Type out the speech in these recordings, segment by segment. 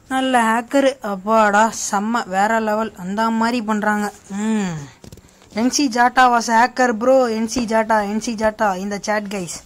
நல்ல ஹேக்கரு அப்பாடா செம்ம வேற லெவல் அந்த மாதிரி பண்றாங்க ம் என்சி ஜாட்டா வாஸ் ஹேக்கர் ப்ரோ என்சி ஜாட்டா என்சி ஜாட்டா இந்த சேட் கைஸ்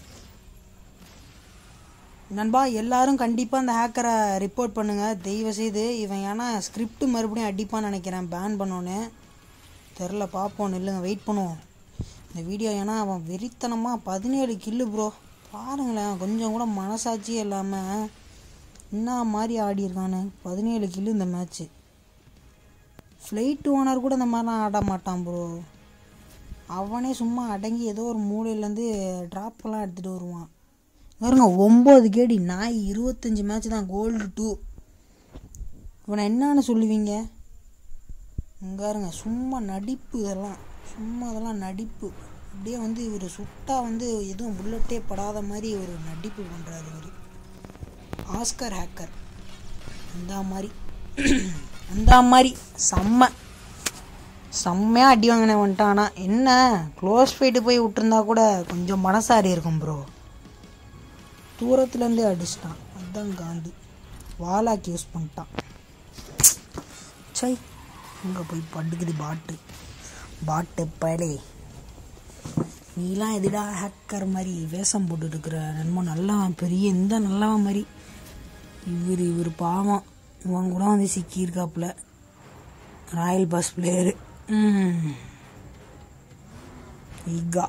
நண்பா எல்லாரும் கண்டிப்பாக அந்த ஹேக்கரை ரிப்போர்ட் பண்ணுங்க தயவு செய்து இவன் ஏன்னா ஸ்கிரிப்ட் மறுபடியும் அடிப்பான்னு நினைக்கிறேன் பேன் பண்ணோன்னு தெரில பார்ப்போம் நில்லுங்க வெயிட் பண்ணுவோம் இந்த வீடியோ ஏன்னா அவன் வெறித்தனமாக பதினேழு கில்லு ப்ரோ பாருங்களேன் கொஞ்சம் கூட மனசாட்சியே இல்லாமல் என்ன மாதிரி ஆடி இருக்கானு பதினேழு கில்லு இந்த மேட்ச்சு ஃப்ளைட் ஓனர் கூட இந்த மாதிரிலாம் ஆட மாட்டான் ப்ரோ அவனே சும்மா அடங்கி ஏதோ ஒரு மூலையிலேருந்து ட்ராப்பெல்லாம் எடுத்துகிட்டு வருவான் பாருங்க ஒம்பது கேடி நாய் இருபத்தஞ்சி மேட்ச் தான் கோல்டு டூ இவனை என்னன்னு சொல்லுவீங்க இங்க பாருங்க சும்மா நடிப்பு இதெல்லாம் சும்மா அதெல்லாம் நடிப்பு அப்படியே வந்து இவர் சுட்டா வந்து எதுவும் புல்லட்டே படாத மாதிரி ஒரு நடிப்பு பண்ணுறாரு இவர் ஆஸ்கர் ஹேக்கர் அந்த மாதிரி அந்த மாதிரி செம்ம செம்மையாக அடி வாங்கினேன் வந்துட்டான் ஆனால் என்ன க்ளோஸ் ஃபைட்டு போய் விட்டுருந்தா கூட கொஞ்சம் மனசாரி இருக்கும் ப்ரோ தூரத்துலேருந்தே அடிச்சிட்டான் அதுதான் காந்தி வாலாக்கி யூஸ் பண்ணிட்டான் சை அங்கே போய் படுக்குது பாட்டு பாட்டு பயலே நீலாம் எதுடா ஹேக்கர் மாதிரி வேஷம் போட்டுட்டு இருக்கிற நண்பன் நல்லவன் பெரிய இந்த நல்லவன் மாதிரி இவர் இவர் பாவம் இவன் கூட வந்து சிக்கியிருக்காப்புல ராயல் பஸ் பிளேயரு ஈகா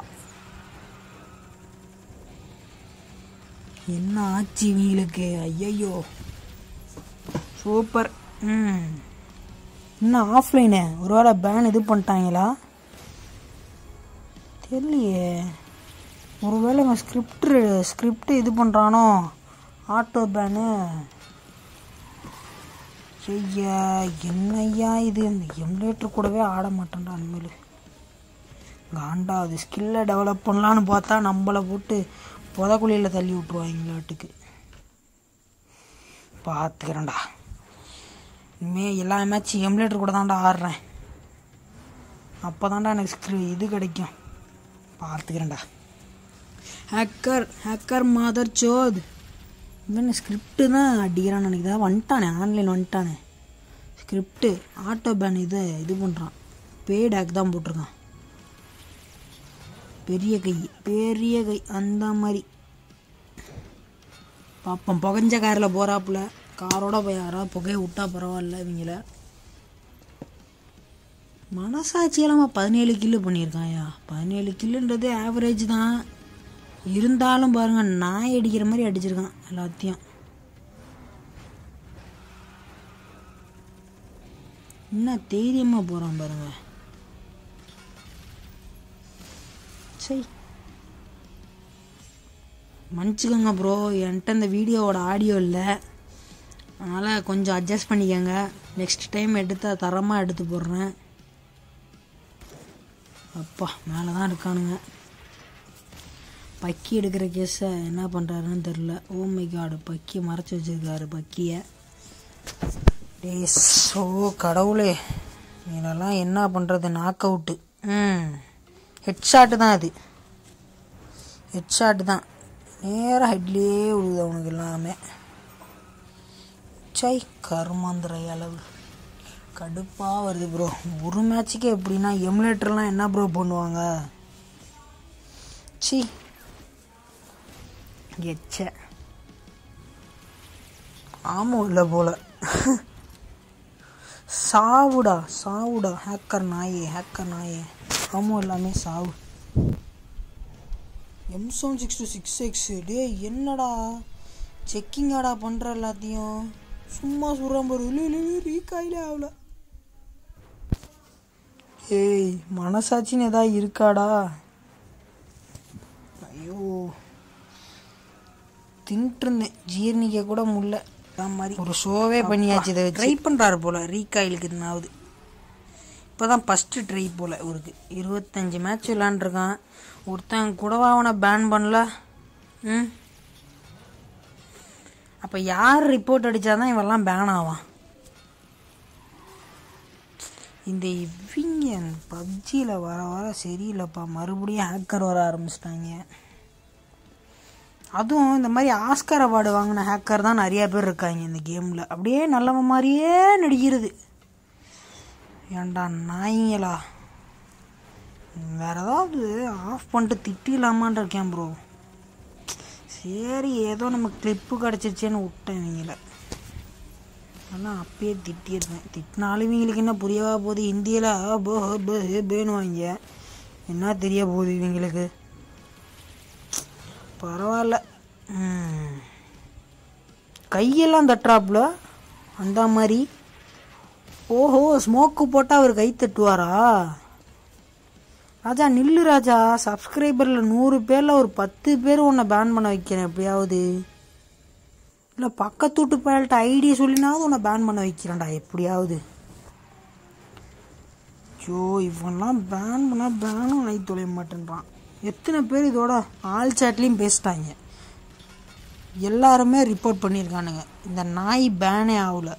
என்ன ஆச்சு இவங்களுக்கு ஐயையோ சூப்பர் ம் இன்னும் ஆஃப்லைனு ஒருவேளை பேன் இது பண்ணிட்டாங்களா தெரியலையே ஒருவேளை இவன் ஸ்கிரிப்ட் ஸ்கிரிப்ட் இது பண்ணுறானோ ஆட்டோ பேனு ஐயா என்னய்யா இது இந்த எமுலேட்டர் கூடவே ஆட மாட்டேன்டா அனிமேல் காண்டா அது ஸ்கில்லை டெவலப் பண்ணலான்னு பார்த்தா நம்மளை போட்டு புதக்குழியில் தள்ளி விட்ருவாங்களாட்டுக்கு பார்த்துக்கிறேன்டா இனிமே எல்லா மேட்சும் எமுலேட்டர் கூட தான்டா ஆடுறேன் அப்போ தான்டா எனக்கு ஸ்க்ரி- இது கிடைக்கும் பார்த்துக்கிறேன்டா ஹேக்கர் ஹேக்கர் மாதர் சோத் இவன் ஸ்கிரிப்டு தான் அடிக்கிறான்னு நினைக்கிறேன் வந்துட்டானே ஆன்லைன் வந்துட்டானே ஸ்கிரிப்டு ஆட்டோ பேன் இது இது பண்ணுறான் பேட் ஆக் தான் போட்டிருக்கான் பெரிய கை பெரிய கை அந்த மாதிரி பாப்போம் புகஞ்ச காரில் போகிறாப்புல காரோட போய் யாராவது புகையை விட்டா பரவாயில்ல இவங்கள மனசாட்சி இல்லாமல் பதினேழு கில்லு பண்ணியிருக்காயா பதினேழு கில்லுன்றது ஆவரேஜ் தான் இருந்தாலும் பாருங்க நாய் அடிக்கிற மாதிரி அடிச்சிருக்கான் எல்லாத்தையும் என்ன தைரியமாக போகிறான் பாருங்க சரி மன்னிச்சுக்கோங்க ப்ரோ என்கிட்ட இந்த வீடியோவோட ஆடியோ இல்லை அதனால் கொஞ்சம் அட்ஜஸ்ட் பண்ணிக்கோங்க நெக்ஸ்ட் டைம் எடுத்து தரமாக எடுத்து போடுறேன் அப்பா மேலே தான் இருக்கானுங்க பக்கி எடுக்கிற கேஸை என்ன பண்ணுறாருன்னு தெரில ஓ மை காடு பக்கி மறைச்சி வச்சிருக்காரு பக்கியை டேய் ஸோ கடவுளே இதெல்லாம் என்ன பண்ணுறது நாக் அவுட்டு ம் ஹெட் ஷாட்டு தான் அது ஹெட் ஷாட்டு தான் நேராக ஹெட்லேயே விழுது அவனுக்கு எல்லாமே சை கருமாந்திர அளவு கடுப்பாக வருது ப்ரோ ஒரு மேட்ச்சுக்கே எப்படின்னா எமுலேட்டர்லாம் என்ன ப்ரோ பண்ணுவாங்க சி எச்ச ஆமாம் இல்லை போல சாவுடா சாவுடா ஹேக்கர் நாயே ஹேக்கர் நாயே ஆமாம் எல்லாமே சாவு M seven six two six X டே என்னடா செக்கிங்காடா பண்ணுற எல்லாத்தையும் சும்மா சொல்கிறான் பாரு இல்லை இல்லை இல்லை ரீகாயிலே ஆகல ஏய் மனசாட்சின்னு எதாவது இருக்காடா ஐயோ தின்ட்டு இருந்தேன் ஜீர்ணிக்க கூட முடியல அதான் மாதிரி ஒரு ஷோவே பண்ணியாச்சு இதை ட்ரை பண்ணுறாரு போல் ரீகாயிலுக்கு இருந்தாவது இப்போ தான் ஃபஸ்ட்டு ட்ரை போல் இவருக்கு இருபத்தஞ்சி மேட்ச் விளாண்டுருக்கான் ஒருத்தன் கூடவா அவனை பேன் பண்ணல ம் அப்போ யார் ரிப்போர்ட் அடித்தாதான் இவெல்லாம் பேன் ஆவான் இந்த இவங்க பப்ஜியில் வர வர சரியில்லைப்பா மறுபடியும் ஹேக்கர் வர ஆரம்பிச்சிட்டாங்க அதுவும் இந்த மாதிரி ஆஸ்கர் அவார்டு வாங்கின ஹேக்கர் தான் நிறைய பேர் இருக்காங்க இந்த கேமில் அப்படியே நல்லவன் மாதிரியே நடிக்கிறது ஏன்டா நாய்ங்களா வேற ஏதாவது ஆஃப் பண்ணிட்டு திட்டிடலாமான் இருக்கேன் ப்ரோ சரி ஏதோ நம்ம கிளிப்பு கிடச்சிருச்சேன்னு விட்டேன் இவங்கள ஆனால் அப்பயே திட்டியிருந்தேன் திட்டினாலும் இவங்களுக்கு என்ன புரியவா போகுது ஹிந்தியில் போ பே பேன்னு வாங்க என்ன தெரிய போகுது இவங்களுக்கு பரவாயில்ல ம். கையெல்லாம் தட்டுறாப்புல அந்த மாதிரி ஓஹோ ஸ்மோக்கு போட்டால் அவர் கை தட்டுவாரா ராஜா நில்லு ராஜா சப்ஸ்கிரைபரில் நூறு பேரில் ஒரு பத்து பேர் உன்னை பேன் பண்ண வைக்கிறேன் எப்படியாவது இல்லை பக்கத்து வீட்டு பயல்கிட்ட ஐடி சொல்லினாவது உன்னை பேன் பண்ண வைக்கிறேன்டா எப்படியாவது ஐயோ இவன்லாம் பேன் பண்ணால் பேனும் ஆகி தொலைய மாட்டேன்றான் எத்தனை பேர் இதோட ஆல் சேட்லேயும் பேசிட்டாங்க எல்லாருமே ரிப்போர்ட் பண்ணியிருக்கானுங்க இந்த நாய் பேனே ஆகல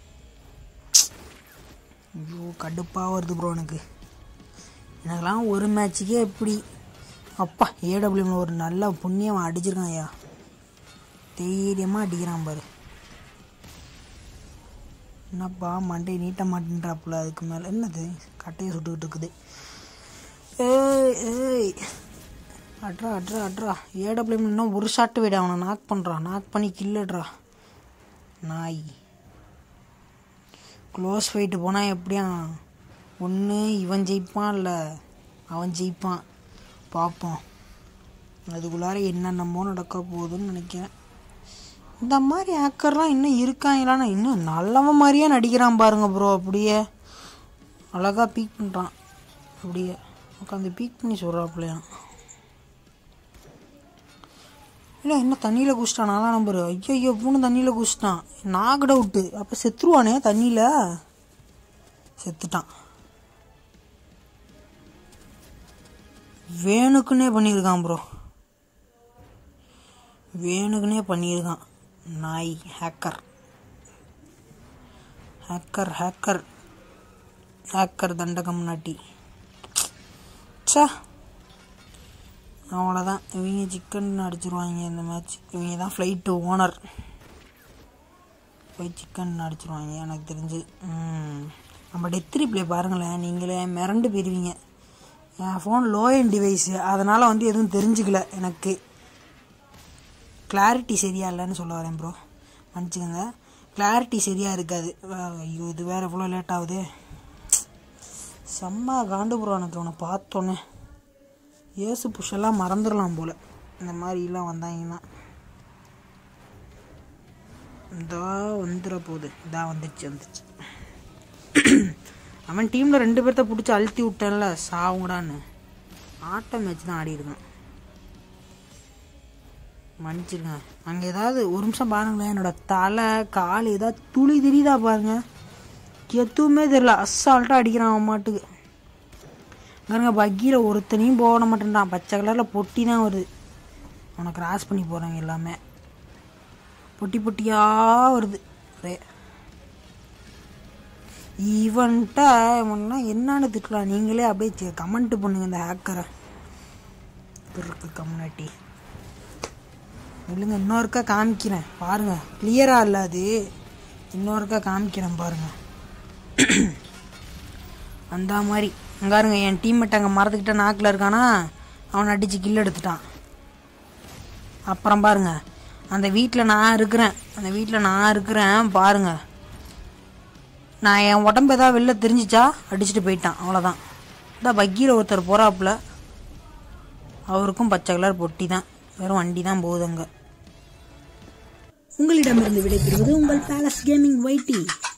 ஐயோ கடுப்பாக வருது ப்ரோ எனக்கு எனக்கெல்லாம் ஒரு மேட்ச்சுக்கே எப்படி அப்பா ஏடபிள்யூமில் ஒரு நல்ல புண்ணியம் அடிச்சிருக்கான் ஐயா தைரியமாக அடிக்கிறான் பாரு என்னப்பா மண்டை நீட்ட மாட்டேன்றாப்புல அதுக்கு மேலே என்னது கட்டையை சுட்டுக்கிட்டு இருக்குது ஏய் ஏய் அட்ரா அட்ரா அட்ரா ஏடபிள்யூம் இன்னும் ஒரு ஷாட்டு விட அவனை நாக் பண்ணுறான் நாக் பண்ணி கில்லுடுறா நாய் க்ளோஸ் ஃபைட்டு போனால் எப்படியா ஒன்று இவன் ஜெயிப்பான் இல்லை அவன் ஜெயிப்பான் பார்ப்போம் அதுக்குள்ளார என்னென்னமோ நடக்க போகுதுன்னு நினைக்கிறேன் இந்த மாதிரி ஆக்கர்லாம் இன்னும் இருக்காங்களான்னு இன்னும் நல்லவன் மாதிரியே நடிக்கிறான் பாருங்க ப்ரோ அப்படியே அழகாக பீக் பண்ணுறான் அப்படியே உட்காந்து பீக் பண்ணி சொல்கிறாப்புலையா இல்லை என்ன தண்ணியில் குச்சிட்டான் நாலாம் நம்பர் ஐயோ ஐயோ பூனை தண்ணியில் குச்சிட்டான் நாக் டவுட்டு அப்போ செத்துருவானே தண்ணியில் செத்துட்டான் வேணுக்குன்னே பண்ணியிருக்கான் ப்ரோ வேணுக்குன்னே பண்ணியிருக்கான் நாய் ஹேக்கர் ஹேக்கர் ஹேக்கர் ஹேக்கர் தண்டகம் நாட்டி சே அவ்வளோதான் இவங்க சிக்கன் அடிச்சிருவாங்க இந்த மேட்ச் இவங்க தான் ஃப்ளைட்டு ஓனர் போய் சிக்கன் அடிச்சிருவாங்க எனக்கு தெரிஞ்சு ம். நம்ம டெத் ரிப்ளே பாருங்களேன் நீங்களே மிரண்டு போயிருவீங்க என் ஃபோன் லோ என் டிவைஸு அதனால் வந்து எதுவும் தெரிஞ்சுக்கல எனக்கு கிளாரிட்டி சரியா இல்லைன்னு சொல்ல வரேன் ப்ரோ மன்னிச்சுக்கோங்க கிளாரிட்டி சரியாக இருக்காது வே- ஐயோ இது வேறு எவ்வளோ லேட் ஆகுது செம்ம காண்டு ப்ரோ எனக்கு உன்னை பார்த்தோன்னே ஏசு புஷெல்லாம் மறந்துடலாம் போல் இந்த மாதிரிலாம் வந்தாங்கன்னா இதா வந்துட போகுது இதா வந்துச்சு வந்துச்சு அவன் டீமில் ரெண்டு பேர்த்த பிடிச்சி அழுத்தி விட்டேன்ல சாவுங்கடான்னு ஆட்ட மேட்ச் தான் ஆடி இருக்கான் மன்னிச்சிருங்க அங்கே ஏதாவது ஒரு நிமிஷம் பாருங்களேன் என்னோட தலை கால் ஏதாவது துளி தெரியுதா பாருங்க எதுவுமே தெரியல அசால்ட்டாக அடிக்கிறான் அவன் மாட்டுக்கு பாருங்க பக்கியில் ஒருத்தனையும் போட மாட்டேன்டான் பச்சை கலரில் பொட்டி தான் வருது அவனை கிராஸ் பண்ணி போகிறாங்க எல்லாமே பொட்டி பொட்டியாக வருது அதே இவன்ட்ட இவன்னா என்னன்னு திட்டலாம் நீங்களே அப்படியே கமெண்ட் பண்ணுங்க இந்த ஹேக்கரை இருக்கு கம்யூனிட்டி இல்லைங்க இன்னொருக்கா காமிக்கிறேன் பாருங்க கிளியராக இல்லை அது இன்னொருக்கா காமிக்கிறேன் பாருங்க அந்த மாதிரி அங்க பாருங்க என் டீம்மேட் அங்கே மரத்துக்கிட்ட நாக்கில் இருக்கானா அவனை அடித்து கில் எடுத்துட்டான் அப்புறம் பாருங்க அந்த வீட்டில் நான் இருக்கிறேன் அந்த வீட்டில் நான் இருக்கிறேன் பாருங்க நான் என் உடம்பு ஏதாவது வெளில தெரிஞ்சிச்சா அடிச்சுட்டு போயிட்டான் அவ்வளோதான் இந்த பக்கியில் ஒருத்தர் போகிறாப்புல அவருக்கும் பச்சை கலர் பொட்டி தான் வெறும் வண்டி தான் போகுது அங்கே உங்களிடமிருந்து விடைபெறுவது உங்கள் பேலஸ் கேமிங் வைட்டி